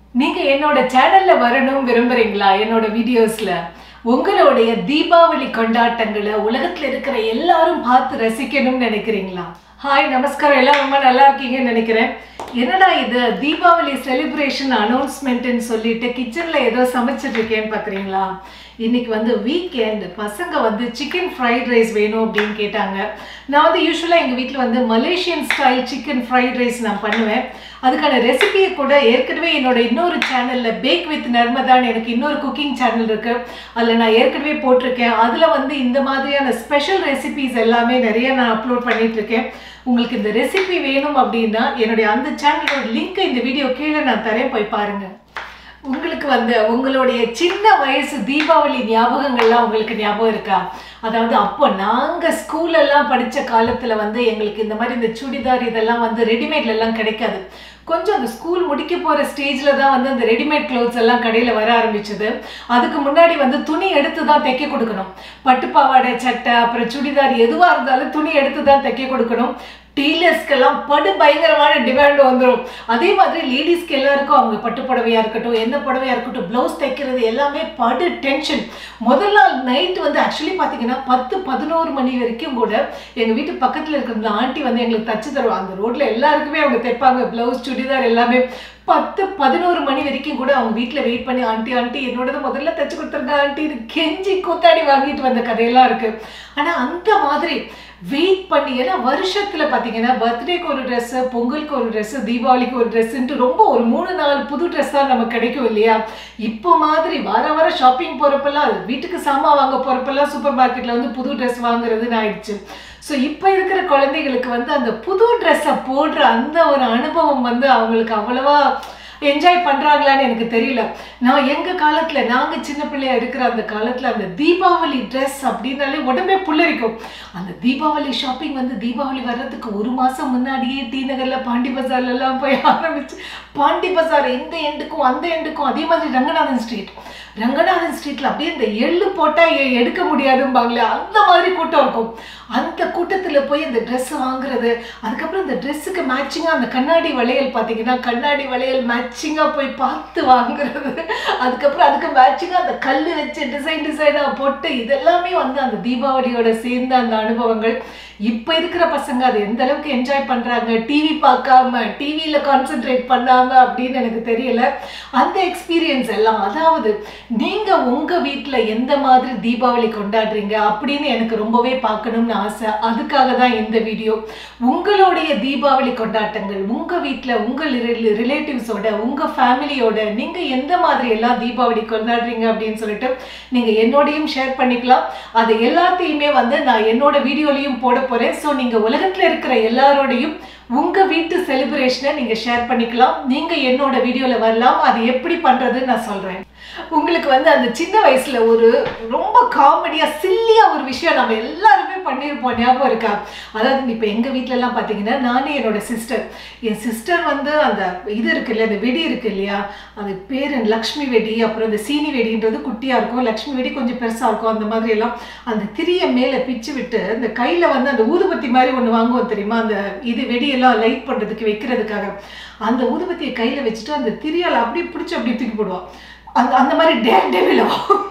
நீங்க என்னோட சேனல்ல வரணும் விரும்புறீங்களா என்னோட வீடியோஸ்ல உங்களுடைய தீபாவளி கொண்டாட்டங்களை உலகத்துல இருக்கிற எல்லாரும் பார்த்து ரசிக்கணும்னு நினைக்கிறீங்களா ஹாய் நமஸ்காரம் எல்லாம் ரொம்ப நல்லா இருக்கீங்கன்னு நினைக்கிறேன் என்னடா இது தீபாவளி செலிப்ரேஷன் அனௌன்ஸ்மெண்ட்னு சொல்லிட்டு கிச்சன்ல ஏதோ சமைச்சிட்டு இருக்கேன்னு பாக்குறீங்களா இன்னைக்கு வந்து வீக்கெண்ட் பசங்க வந்து சிக்கன் ஃப்ரைட் ரைஸ் வேணும் அப்படின்னு கேட்டாங்க நான் வந்து யூஸ்வலாக எங்கள் வீட்டில் வந்து Malaysian style chicken fried rice நான் பண்ணுவேன் அதுக்கான ரெசிபியை கூட ஏற்கனவே என்னோட இன்னொரு சேனலில் பேக் வித் நர்மதான்னு எனக்கு இன்னொரு குக்கிங் சேனல் இருக்கு அதில் நான் ஏற்கனவே போட்டிருக்கேன் அதில் வந்து இந்த மாதிரியான ஸ்பெஷல் ரெசிபிஸ் எல்லாமே நிறைய நான் அப்லோட் பண்ணிட்டு இருக்கேன் உங்களுக்கு இந்த ரெசிபி வேணும் அப்படின்னா என்னுடைய அந்த சேனலோட லிங்க் இந்த வீடியோ கீழே நான் தரேன் போய் பாருங்க உங்களுக்கு வந்து உங்களுடைய சின்ன வயசு தீபாவளி ஞாபகங்கள்லாம் உங்களுக்கு ஞாபகம் இருக்கா அதாவது அப்போ நாங்கள் ஸ்கூலெல்லாம் படித்த காலத்தில் வந்து எங்களுக்கு இந்த மாதிரி இந்த சுடிதார் இதெல்லாம் வந்து ரெடிமேட்ல எல்லாம் கிடைக்காது கொஞ்சம் அந்த ஸ்கூல் முடிக்க போகிற ஸ்டேஜில் தான் வந்து அந்த ரெடிமேட் க்ளோத்ஸ் எல்லாம் கடையில் வர ஆரம்பிச்சது அதுக்கு முன்னாடி வந்து துணி எடுத்து தான் தைக்க கொடுக்கணும் பட்டுப்பாவாடை சட்டை அப்புறம் சுடிதார் எதுவாக இருந்தாலும் துணி எடுத்து தான் தைக்க கொடுக்கணும் டீலர்ஸ்க்கெல்லாம் படு பயங்கரமான டிமாண்ட் வந்துடும் அதே மாதிரி லேடிஸ்க்கு எல்லாருக்கும் அவங்க பட்டு புடவையாக இருக்கட்டும் எந்த புடவையாக இருக்கட்டும் ப்ளவுஸ் தைக்கிறது எல்லாமே படு டென்ஷன் முதல் நாள் நைட் வந்து ஆக்சுவலி பார்த்தீங்கன்னா பத்து பதினோரு மணி வரைக்கும் கூட எங்கள் வீட்டு பக்கத்தில் இருக்கிற ஆண்டி வந்து எங்களுக்கு தச்சு தருவாங்க அந்த ரோட்டில் எல்லாருக்குமே அவங்க தைப்பாங்க ப்ளவுஸ் சுடிதார் எல்லாமே பத்து பதினோரு மணி வரைக்கும் கூட அவங்க வீட்டில் வெயிட் பண்ணி ஆண்டி ஆண்டி என்னோடது முதல்ல தைச்சு கொடுத்துருங்க ஆண்டி இது கெஞ்சி கூத்தாடி வாங்கிட்டு வந்த கதையெல்லாம் இருக்கு ஆனால் அந்த மாதிரி வெயிட் பண்ணி ஏன்னா வருஷத்துல பார்த்தீங்கன்னா பர்த்டேக்கு ஒரு ட்ரெஸ்ஸு பொங்கலுக்கு ஒரு ட்ரெஸ்ஸு தீபாவளிக்கு ஒரு ட்ரெஸ்ஸுன்ட்டு ரொம்ப ஒரு மூணு நாலு புது ட்ரெஸ் தான் நமக்கு கிடைக்கும் இல்லையா இப்போ மாதிரி வார வாரம் ஷாப்பிங் போகிறப்பெல்லாம் வீட்டுக்கு சாமான் வாங்க போகிறப்பெல்லாம் சூப்பர் மார்க்கெட்டில் வந்து புது ட்ரெஸ் வாங்குறதுன்னு ஆயிடுச்சு ஸோ இப்போ இருக்கிற குழந்தைகளுக்கு வந்து அந்த புது ட்ரெஸ்ஸை போடுற அந்த ஒரு அனுபவம் வந்து அவங்களுக்கு அவ்வளவா என்ஜாய் பண்ணுறாங்களான்னு எனக்கு தெரியல நான் எங்கள் காலத்தில் நாங்கள் சின்ன பிள்ளையா இருக்கிற அந்த காலத்தில் அந்த தீபாவளி ட்ரெஸ் அப்படின்னாலே உடம்பே புல்லரிக்கும் அந்த தீபாவளி ஷாப்பிங் வந்து தீபாவளி வர்றதுக்கு ஒரு மாதம் முன்னாடியே டி நகரில் பாண்டி பஜார்லலாம் போய் ஆரம்பிச்சு பாண்டி பஜார் இந்த எண்டுக்கும் அந்த எண்டுக்கும் அதே மாதிரி ரங்கநாதன் ஸ்ட்ரீட் ரங்கநாதன் ஸ்ட்ரீட்டில் அப்படியே இந்த எள்ளு போட்டால் எடுக்க முடியாதும்பாங்களே அந்த மாதிரி கூட்டம் இருக்கும் அந்த கூட்டத்தில் போய் இந்த ட்ரெஸ் வாங்குறது அதுக்கப்புறம் இந்த ட்ரெஸ்ஸுக்கு மேட்சிங்காக அந்த கண்ணாடி வளையல் பார்த்தீங்கன்னா கண்ணாடி வளையல் மேட்சிங்காக போய் பார்த்து வாங்குறது அதுக்கப்புறம் அதுக்கு மேட்சிங்காக அந்த கல் வச்சு டிசைன் டிசைனாக போட்டு இதெல்லாமே வந்து அந்த தீபாவளியோட சேர்ந்த அந்த அனுபவங்கள் இப்போ இருக்கிற பசங்க அது எந்த அளவுக்கு என்ஜாய் பண்ணுறாங்க டிவி பார்க்காம டிவியில் கான்சென்ட்ரேட் பண்ணாம அப்படின்னு எனக்கு தெரியல அந்த எக்ஸ்பீரியன்ஸ் எல்லாம் அதாவது நீங்கள் உங்கள் வீட்டில் எந்த மாதிரி தீபாவளி கொண்டாடுறீங்க அப்படின்னு எனக்கு ரொம்பவே பார்க்கணும்னு ஆசை அதுக்காக தான் இந்த வீடியோ உங்களுடைய தீபாவளி கொண்டாட்டங்கள் உங்கள் வீட்டில் உங்கள் ரிலேட்டிவ்ஸோட உங்கள் ஃபேமிலியோட நீங்கள் எந்த மாதிரி எல்லாம் தீபாவளி கொண்டாடுறீங்க அப்படின்னு சொல்லிட்டு நீங்கள் என்னோடையும் ஷேர் பண்ணிக்கலாம் அது எல்லாத்தையுமே வந்து நான் என்னோட வீடியோலையும் போட போகிறேன் ஸோ நீங்கள் உலகத்தில் இருக்கிற எல்லாரோடையும் உங்கள் வீட்டு செலிப்ரேஷனை நீங்கள் ஷேர் பண்ணிக்கலாம் நீங்கள் என்னோட வீடியோவில் வரலாம் அது எப்படி பண்ணுறதுன்னு நான் சொல்கிறேன் உங்களுக்கு வந்து அந்த சின்ன வயசில் ஒரு ரொம்ப காமெடியாக சில்லியாக ஒரு விஷயம் நம்ம எல்லாருமே பண்ணியிருப்போம் ஞாபகம் இருக்கா அதாவது இப்போ எங்கள் வீட்டிலலாம் பார்த்தீங்கன்னா நானே என்னோட சிஸ்டர் என் சிஸ்டர் வந்து அந்த இது இருக்கு இல்லையா அந்த வெடி இருக்கு இல்லையா அது பேர் லக்ஷ்மி வெடி அப்புறம் இந்த சீனி வெடின்றது குட்டியாக இருக்கும் லக்ஷ்மி வெடி கொஞ்சம் பெருசாக இருக்கும் அந்த மாதிரி எல்லாம் அந்த திரியை மேலே பிச்சு விட்டு அந்த கையில் வந்து அந்த ஊதுபத்தி மாதிரி ஒன்று வாங்குவோம் தெரியுமா அந்த இது வெடியெல்லாம் லைட் பண்ணுறதுக்கு வைக்கிறதுக்காக அந்த ஊதுபத்தியை கையில் வச்சுட்டு அந்த திரியால் அப்படியே பிடிச்சி அப்படியே தூக்கி போடுவான் அந்த அந்த மாதிரி டேர் டேவிலோ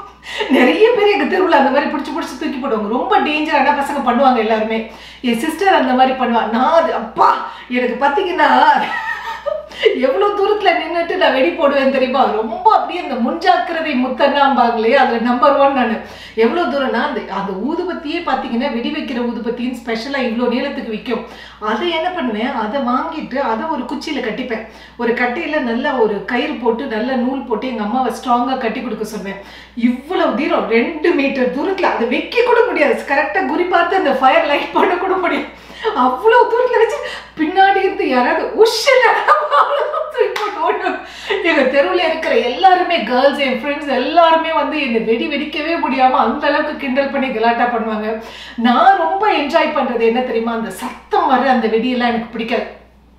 நிறைய பேர் எங்கள் தெருவில் அந்த மாதிரி பிடிச்சி பிடிச்சி தூக்கி போடுவாங்க ரொம்ப டேஞ்சரான பசங்க பண்ணுவாங்க எல்லாருமே என் சிஸ்டர் அந்த மாதிரி பண்ணுவான் நான் அது அப்பா எனக்கு பார்த்தீங்கன்னா எவ்வளோ தூரத்தில் நின்றுட்டு நான் வெடி போடுவேன் தெரியுமா ரொம்ப அப்படியே அந்த முன்ஜாக்கிரதை முத்தன்னாம்பாங்களே அதில் நம்பர் ஒன் நான் எவ்வளோ தூரம்னா அந்த அந்த ஊதுபத்தியே பார்த்தீங்கன்னா வெடி வைக்கிற ஊதுபத்தின்னு ஸ்பெஷலாக இவ்வளோ நீளத்துக்கு விற்கும் அதை என்ன பண்ணுவேன் அதை வாங்கிட்டு அதை ஒரு குச்சியில் கட்டிப்பேன் ஒரு கட்டையில் நல்ல ஒரு கயிறு போட்டு நல்ல நூல் போட்டு எங்கள் அம்மாவை ஸ்ட்ராங்காக கட்டி கொடுக்க சொன்னேன் இவ்வளோ தூரம் ரெண்டு மீட்டர் தூரத்தில் அதை வைக்க கூட முடியாது கரெக்டாக குறி பார்த்து அந்த ஃபயர் லைட் பண்ண கூட முடியும் அவ்வளோ தூரத்தில் வச்சு பின்னாடி இருந்து யாராவது உஷன் எங்க தெருவில் இருக்கிற எல்லாருமே கேர்ள்ஸ் என் ஃப்ரெண்ட்ஸ் எல்லாருமே வந்து என்னை வெடி வெடிக்கவே முடியாம அந்த அளவுக்கு கிண்டல் பண்ணி கலாட்டா பண்ணுவாங்க நான் ரொம்ப என்ஜாய் பண்றது என்ன தெரியுமா அந்த சத்தம் வர அந்த வெடியெல்லாம் எனக்கு பிடிக்காது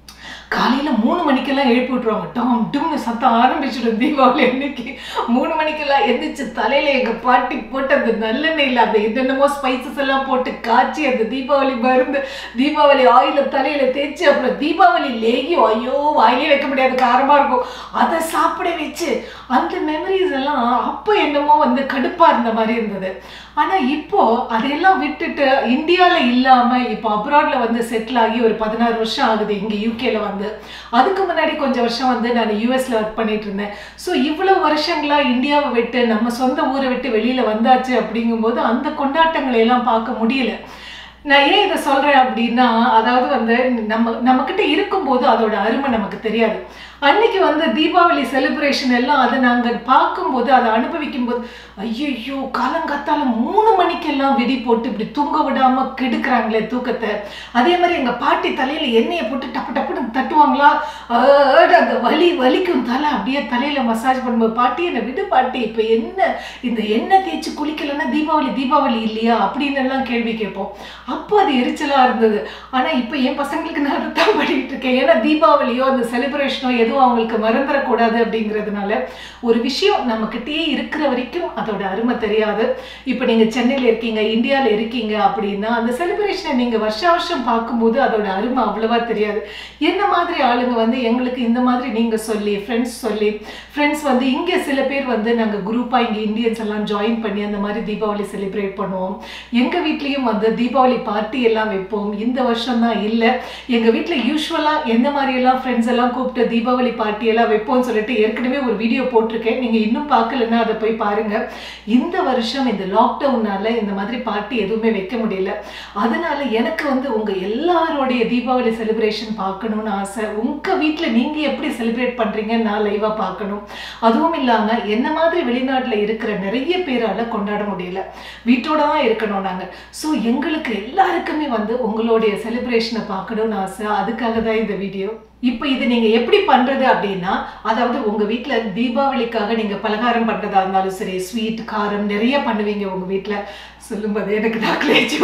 காலையில் மூணு மணிக்கெல்லாம் எழுப்பி விட்ருவாங்க டாம் டும்னு சத்தம் ஆரம்பிச்சிடும் தீபாவளி அன்னைக்கு மூணு மணிக்கெல்லாம் எந்திரிச்சு தலையில் எங்கள் பாட்டி போட்டு அந்த நல்லெண்ணெயில் அந்த என்னென்னமோ ஸ்பைசஸ் எல்லாம் போட்டு காய்ச்சி அந்த தீபாவளி மருந்து தீபாவளி ஆயில தலையில் தேய்ச்சி அப்புறம் தீபாவளி லேகியும் ஐயோ வாயிலே வைக்க முடியாது காரமாக இருக்கும் அதை சாப்பிட வச்சு அந்த மெமரிஸ் எல்லாம் அப்போ என்னமோ வந்து கடுப்பாக இருந்த மாதிரி இருந்தது ஆனால் இப்போ அதையெல்லாம் விட்டுட்டு இந்தியாவில் இல்லாமல் இப்போ அப்ராடில் வந்து செட்டில் ஆகி ஒரு பதினாறு வருஷம் ஆகுது இங்கே யூகேல வந்து அதுக்கு முன்னாடி கொஞ்சம் வருஷம் வந்து நான் யூஎஸ்ல ஒர்க் பண்ணிட்டு இருந்தேன் ஸோ இவ்வளோ வருஷங்களா இந்தியாவை விட்டு நம்ம சொந்த ஊரை விட்டு வெளியில் வந்தாச்சு அப்படிங்கும்போது அந்த கொண்டாட்டங்களை எல்லாம் பார்க்க முடியல நான் ஏன் இதை சொல்கிறேன் அப்படின்னா அதாவது வந்து நம்ம நம்மக்கிட்ட இருக்கும்போது அதோட அருமை நமக்கு தெரியாது அன்னைக்கு வந்து தீபாவளி செலிப்ரேஷன் எல்லாம் அதை நாங்கள் பார்க்கும்போது அதை அனுபவிக்கும் போது ஐயோ காலங்காத்தால மூணு மணிக்கெல்லாம் வெடி போட்டு இப்படி தூங்க விடாம கெடுக்கிறாங்களே தூக்கத்தை அதே மாதிரி எங்க பாட்டி தலையில எண்ணெயை போட்டு டப்பு டப்புன்னு தட்டுவாங்களா ஆடு, அந்த வலி வலிக்கும் தலை அப்படியே தலையில மசாஜ் பண்ணும்போது பாட்டி என்னை விடு பாட்டி இப்ப என்ன இந்த எண்ணெய் தேய்ச்சி குளிக்கலைன்னா தீபாவளி தீபாவளி இல்லையா அப்படின்னு எல்லாம் கேள்வி கேட்போம் அப்போ அது எரிச்சலா இருந்தது ஆனா இப்போ என் பசங்களுக்கு நான் அதை தான் பண்ணிட்டு இருக்கேன் ஏன்னா தீபாவளியோ அந்த செலிப்ரேஷனோ எதுவும் அவங்களுக்கு மறந்துடக்கூடாது அப்படிங்கிறதுனால ஒரு விஷயம் நம்மக்கிட்டயே இருக்கிற வரைக்கும் அதோட அருமை தெரியாது இப்போ நீங்கள் சென்னையில் இருக்கீங்க இந்தியாவில் இருக்கீங்க அப்படின்னா அந்த செலிப்ரேஷனை நீங்கள் வருஷ வருஷம் பார்க்கும்போது அதோட அருமை அவ்வளவா தெரியாது என்ன மாதிரி ஆளுங்க வந்து எங்களுக்கு இந்த மாதிரி நீங்கள் சொல்லி ஃப்ரெண்ட்ஸ் சொல்லி ஃப்ரெண்ட்ஸ் வந்து இங்கே சில பேர் வந்து நாங்கள் குரூப்பாக இங்கே இந்தியன்ஸ் எல்லாம் ஜாயின் பண்ணி அந்த மாதிரி தீபாவளி செலிப்ரேட் பண்ணுவோம் எங்கள் வீட்லேயும் வந்து தீபாவளி பார்ட்டி எல்லாம் வைப்போம் இந்த வருஷம் தான் இல்லை எங்கள் வீட்டில் யூஸ்வலாக எந்த மாதிரியெல்லாம் ஃப்ரெண்ட்ஸ் எல்லாம் கூப்பிட்டு தீபாவளி பார்ட்டி எல்லாம் வைப்போம்னு சொல்லிட்டு ஏற்கனவே ஒரு வீடியோ போட்டிருக்கேன் நீங்கள் இன்னும் பார்க்கலன்னா அதை போய் பாருங்க இந்த வருஷம் இந்த லாக்டவுனால இந்த மாதிரி பார்ட்டி எதுவுமே வைக்க முடியல அதனால எனக்கு வந்து உங்க எல்லாருடைய தீபாவளி செலிப்ரேஷன் பார்க்கணும்னு ஆசை உங்க வீட்டில் நீங்க எப்படி செலிப்ரேட் பண்றீங்க நான் லைவா பார்க்கணும் அதுவும் இல்லாம என்ன மாதிரி வெளிநாட்டுல இருக்கிற நிறைய பேரால கொண்டாட முடியல வீட்டோட தான் இருக்கணும் நாங்க ஸோ எங்களுக்கு எல்லாருக்குமே வந்து உங்களுடைய செலிப்ரேஷனை பார்க்கணும்னு ஆசை அதுக்காக தான் இந்த வீடியோ இப்போ இது நீங்க எப்படி பண்றது அப்படின்னா அதாவது உங்க வீட்ல தீபாவளிக்காக நீங்க பலகாரம் பண்றதா இருந்தாலும் சரி ஸ்வீட் காரம் நிறைய பண்ணுவீங்க உங்க வீட்ல சொல்லும்போது எனக்கு டாக்லேஜ்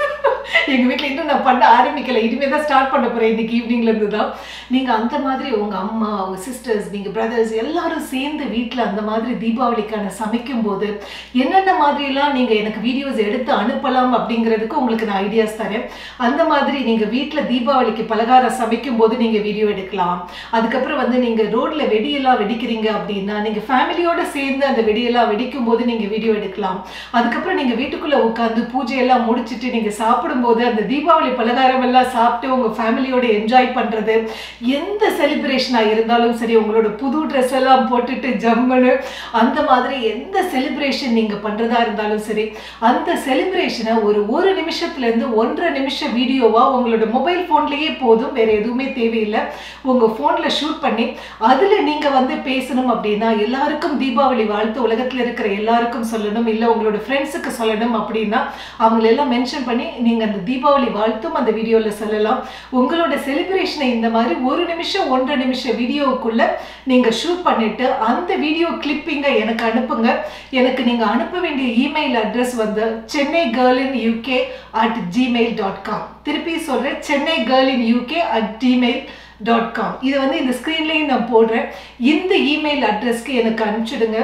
எங்க வீட்ல இன்னும் நான் பண்ண ஆரம்பிக்கல இனிமே தான் ஸ்டார்ட் பண்ண போறேன் இன்னைக்கு ஈவினிங்ல இருந்து தான் நீங்க அந்த மாதிரி உங்க அம்மா உங்க சிஸ்டர்ஸ் நீங்க பிரதர்ஸ் எல்லாரும் சேர்ந்து வீட்ல அந்த மாதிரி தீபாவளிக்கான சமைக்கும் போது என்னென்ன மாதிரிலாம் நீங்க எனக்கு வீடியோஸ் எடுத்து அனுப்பலாம் அப்படிங்கிறதுக்கு உங்களுக்கு நான் ஐடியாஸ் தரேன் அந்த மாதிரி நீங்க வீட்ல தீபாவளிக்கு பலகாரம் சமைக்கும் போது நீங்க வீடியோ எடுக்கலாம் அதுக்கப்புறம் வந்து நீங்க ரோட்ல வெடியெல்லாம் வெடிக்கிறீங்க அப்படின்னா நீங்க ஃபேமிலியோட சேர்ந்து அந்த வெடியெல்லாம் வெடிக்கும் போது நீங்க வீடியோ எடுக்கலாம் அதுக்கப்புறம் நீங்க வீட்டுக்குள்ள உட்காந்து பூஜையெல்லாம் முடிச்சிட்டு நீங்க சாப்பிடும்போது அந்த தீபாவளி பலகாரம் எல்லாம் சாப்பிட்டு உங்க ஃபேமிலியோட என்ஜாய் பண்றது எந்த செலிப்ரேஷனா இருந்தாலும் சரி உங்களோட புது ட்ரெஸ் எல்லாம் போட்டுட்டு ஜம்முன்னு அந்த மாதிரி எந்த செலிப்ரேஷன் நீங்க பண்றதா இருந்தாலும் சரி அந்த செலிப்ரேஷனை ஒரு ஒரு நிமிஷத்துல இருந்து ஒன்றரை நிமிஷம் வீடியோவா உங்களோட மொபைல் போன்லயே போதும் வேற எதுவுமே தேவையில்லை உங்க போன்ல ஷூட் பண்ணி அதுல நீங்க வந்து பேசணும் அப்படின்னா எல்லாருக்கும் தீபாவளி வாழ்த்து உலகத்துல இருக்கிற எல்லாருக்கும் சொல்லணும் இல்ல உங்களோட ஃப்ரெண்ட்ஸுக்கு சொல்லணும் அப்படின்னா அவங்கள எல்லாம் மென்ஷன் பண்ணி நீங்க அந்த தீபாவளி வாழ்த்தும் அந்த வீடியோல சொல்லலாம் உங்களோட செலிப்ரேஷனை இந்த மாதிரி ஒரு நிமிஷம் ஒன்றரை நிமிஷம் வீடியோவுக்குள்ள நீங்க ஷூட் பண்ணிட்டு அந்த வீடியோ கிளிப்பிங்கை எனக்கு அனுப்புங்க எனக்கு நீங்க அனுப்ப வேண்டிய இமெயில் அட்ரஸ் வந்து Chennai girl in UK at Gmail dot com திருப்பி சொல்றேன் Chennai girl in UK at Gmail dot com இதை வந்து இந்த ஸ்க்ரீன்லேயும் நான் போடுறேன் இந்த இமெயில் அட்ரஸ்க்கு எனக்கு அனுப்பிச்சிடுங்க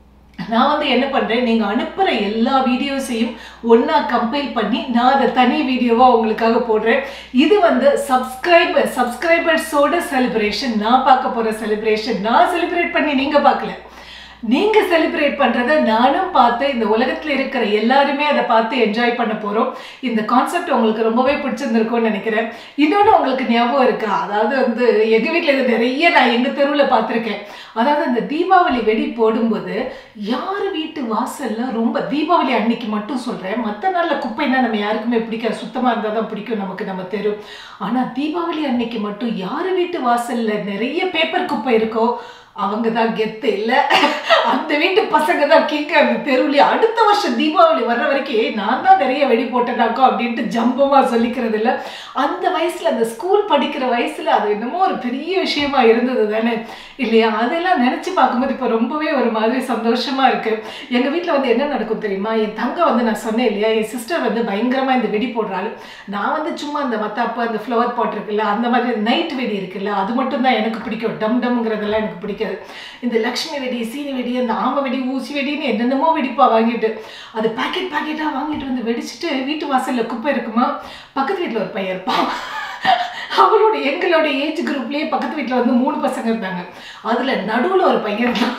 நான் வந்து என்ன பண்ணுறேன் நீங்கள் அனுப்புகிற எல்லா வீடியோஸையும் ஒன்றா கம்பைல் பண்ணி நான் அதை தனி வீடியோவாக உங்களுக்காக போடுறேன் இது வந்து சப்ஸ்கிரைபர் சப்ஸ்கிரைபர்ஸோட செலிப்ரேஷன் நான் பார்க்க போகிற செலிப்ரேஷன் நான் செலிப்ரேட் பண்ணி நீங்கள் பார்க்கல நீங்க செலிப்ரேட் பண்றத நானும் பார்த்து இந்த உலகத்துல இருக்கிற எல்லாருமே அதை பார்த்து என்ஜாய் பண்ண போறோம் இந்த கான்செப்ட் உங்களுக்கு ரொம்பவே பிடிச்சிருந்திருக்கும்னு நினைக்கிறேன் இன்னொன்று உங்களுக்கு ஞாபகம் இருக்கா அதாவது வந்து எங்க வீட்டில் இது நிறைய நான் எங்க தெருவில் பார்த்துருக்கேன் அதாவது அந்த தீபாவளி வெடி போடும்போது யார் வீட்டு வாசல்ல ரொம்ப தீபாவளி அன்னைக்கு மட்டும் சொல்றேன் மற்ற நாளில் குப்பைன்னா நம்ம யாருக்குமே பிடிக்காது சுத்தமா இருந்தால் தான் பிடிக்கும் நமக்கு நம்ம தெரு ஆனா தீபாவளி அன்னைக்கு மட்டும் யார் வீட்டு வாசல்ல நிறைய பேப்பர் குப்பை இருக்கோ அவங்க தான் கெத்து இல்ல அந்த வீட்டு பசங்க தான் கிங்க அந்த தெருவுல அடுத்த வருஷம் தீபாவளி வர்ற வரைக்கும் "ஏய், நான் தான் நிறைய வெடி போட்டேனாக்கோ அப்படின்ட்டு ஜம்பமா சொல்லிக்கிறது இல்ல அந்த வயசுல அந்த ஸ்கூல் படிக்கிற வயசுல அது என்னமோ ஒரு பெரிய விஷயமா இருந்தது தானே இல்லையா அதெல்லாம் நினைச்சு பார்க்கும்போது இப்போ ரொம்பவே ஒரு மாதிரி சந்தோஷமா இருக்கு எங்க வீட்ல வந்து என்ன நடக்கும் தெரியுமா என் தங்க வந்து நான் சொன்னேன் இல்லையா என் சிஸ்டர் வந்து பயங்கரமா இந்த வெடி போடுறாள் நான் வந்து சும்மா அந்த மத்தாப்பு அந்த ஃப்ளவர் பாட் இருக்குல்ல அந்த மாதிரி நைட் வெடி இருக்குல்ல அது மட்டும் தான் எனக்கு பிடிக்கும் டம் டம்ங்கிறதெல்லாம் எனக்கு பிடிக்காது இந்த லக்ஷ்மி வெடி சீனி வெடி அந்த ஆம வெடி ஊசி வெடின்னு என்னென்னமோ வெடிப்பா வாங்கிட்டு அது பாக்கெட் பாக்கெட்டாக வாங்கிட்டு வந்து வெடிச்சிட்டு வீட்டு வாசல்ல குப்பை இருக்குமா பக்கத்து வீட்டில் ஒரு பையன் இருப்பான் அவளோட எங்களோட ஏஜ் குரூப்லயே பக்கத்து வீட்டில் வந்து மூணு பசங்க இருந்தாங்க அதுல நடுவுல ஒரு பையன் இருந்தான்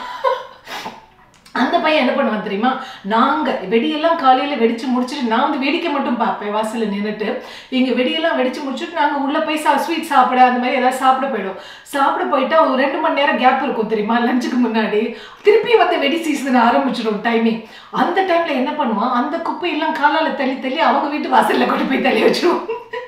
அந்த பையன் என்ன பண்ணுவான் தெரியுமா நாங்க வெடியெல்லாம் காலையில வெடிச்சு முடிச்சுட்டு நான் வந்து வேடிக்கை மட்டும் பார்ப்பேன் வாசல்ல நின்னுட்டு இங்க வெடியெல்லாம் வெடிச்சு முடிச்சுட்டு நாங்க உள்ள போய் சா ஸ்வீட் சாப்பிட அந்த மாதிரி ஏதாவது சாப்பிட போயிடும் சாப்பிட போயிட்டா ஒரு ரெண்டு மணி நேரம் கேப் இருக்கும் தெரியுமா லஞ்சுக்கு முன்னாடி திருப்பி வந்து வெடி சீசன் ஆரம்பிச்சிடும் டைமிங் அந்த டைம்ல என்ன பண்ணுவான் அந்த குப்பையெல்லாம் காலால தள்ளி தள்ளி அவங்க வீட்டு வாசல்ல கொண்டு போய் தள்ளி வச்சிருவோம்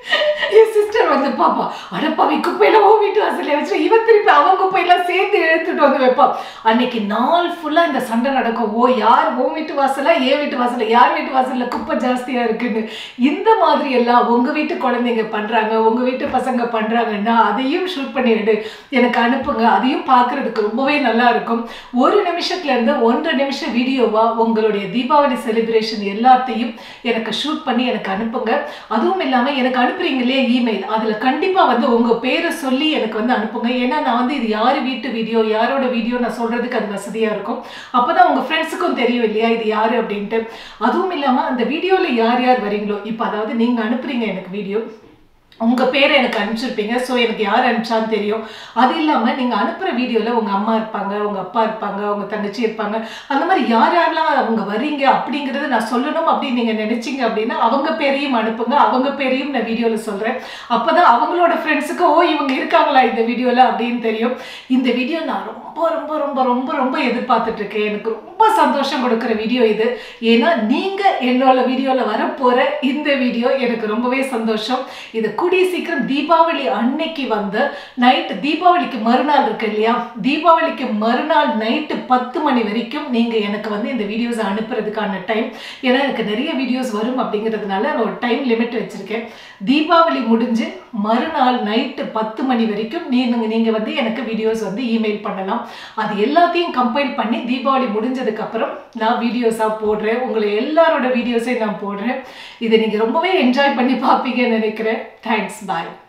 என் சிஸ்டர் வந்து பாப்பா அடப்பாவி குப்பையெல்லாம் உன் வீட்டு வாசல்ல வச்சு இவன் திருப்பி அவன் குப்பையெல்லாம் சேர்த்து எடுத்துட்டு வந்து வைப்பான் அன்னைக்கு நாள் ஃபுல்லா இந்த சண்டை நடக்கும் ஓ யார் உன் வீட்டு வாசலா என் வீட்டு வாசல்ல யார் வீட்டு வாசல்ல குப்பை ஜாஸ்தியா இருக்குன்னு இந்த மாதிரி எல்லாம் உங்க வீட்டு குழந்தைங்க பண்றாங்க உங்க வீட்டு பசங்க பண்றாங்கன்னா அதையும் ஷூட் பண்ணி எடு எனக்கு அனுப்புங்க அதையும் பார்க்கிறதுக்கு ரொம்பவே நல்லா இருக்கும் ஒரு நிமிஷத்துல இருந்து ஒன்றரை நிமிஷம் வீடியோவா உங்களுடைய தீபாவளி செலிப்ரேஷன் எல்லாத்தையும் எனக்கு ஷூட் பண்ணி எனக்கு அனுப்புங்க அதுவும் இல்லாம எனக்கு அனுப்புறீங்க இல்லையா இமெயில் அதுல கண்டிப்பா வந்து உங்க பேரை சொல்லி எனக்கு வந்து அனுப்புங்க ஏன்னா நான் வந்து இது யாரு வீட்டு வீடியோ யாரோட வீடியோ நான் சொல்றதுக்கு அது வசதியா இருக்கும் அப்பதான் உங்க ஃப்ரெண்ட்ஸுக்கும் தெரியும் இல்லையா இது யாரு அப்படின்ட்டு அதுவும் இல்லாம அந்த வீடியோல யார் யார் வரீங்களோ இப்போ அதாவது நீங்க அனுப்புறீங்க எனக்கு வீடியோ உங்க பேரை எனக்கு அனுப்பிச்சிருப்பீங்க ஸோ எனக்கு யார் அனுப்பிச்சான்னு தெரியும் அது இல்லாம நீங்க அனுப்புற வீடியோல உங்க அம்மா இருப்பாங்க உங்க அப்பா இருப்பாங்க உங்க தங்கச்சி இருப்பாங்க அந்த மாதிரி யார் யாரெல்லாம் அவங்க வர்றீங்க அப்படிங்கறத நான் சொல்லணும் அப்படின்னு நீங்க நினைச்சீங்க அப்படின்னா அவங்க பேரையும் அனுப்புங்க அவங்க பேரையும் நான் வீடியோல சொல்றேன் அப்பதான் அவங்களோட ஃப்ரெண்ட்ஸுக்கு ஓ இவங்க இருக்காங்களா இந்த வீடியோல அப்படின்னு தெரியும் இந்த வீடியோ நான் ரொம்ப ரொம்ப ரொம்ப ரொம்ப ரொம்ப எதிர்பார்த்துட்டு இருக்கேன் எனக்கு ரொம்ப சந்தோஷம் கொடுக்குற வீடியோ இது ஏன்னா நீங்க என்னோட வீடியோல வரப்போற இந்த வீடியோ எனக்கு ரொம்பவே சந்தோஷம் இது கூடிய சீக்கிரம் தீபாவளி அன்னைக்கு வந்து நைட் தீபாவளிக்கு மறுநாள் இருக்கு இல்லையா தீபாவளிக்கு மறுநாள் நைட்டு பத்து மணி வரைக்கும் நீங்க எனக்கு வந்து இந்த வீடியோஸ் அனுப்புறதுக்கான டைம் ஏன்னா எனக்கு நிறைய வீடியோஸ் வரும் அப்படிங்கிறதுனால நான் ஒரு டைம் லிமிட் வச்சிருக்கேன் தீபாவளி முடிஞ்சு மறுநாள் நைட்டு பத்து மணி வரைக்கும் நீங்க நீங்க வந்து எனக்கு வீடியோஸ் வந்து இமெயில் பண்ணலாம் அது எல்லாத்தையும் கம்பைல் பண்ணி தீபாவளி முடிஞ்சதுக்கு அப்புறம் நான் வீடியோஸா போடுறேன் உங்களை எல்லாரோட வீடியோஸையும் நான் போடுறேன் இதை நீங்க ரொம்பவே என்ஜாய் பண்ணி பார்ப்பீங்கன்னு நினைக்கிறேன் தேங்க்ஸ் பாய்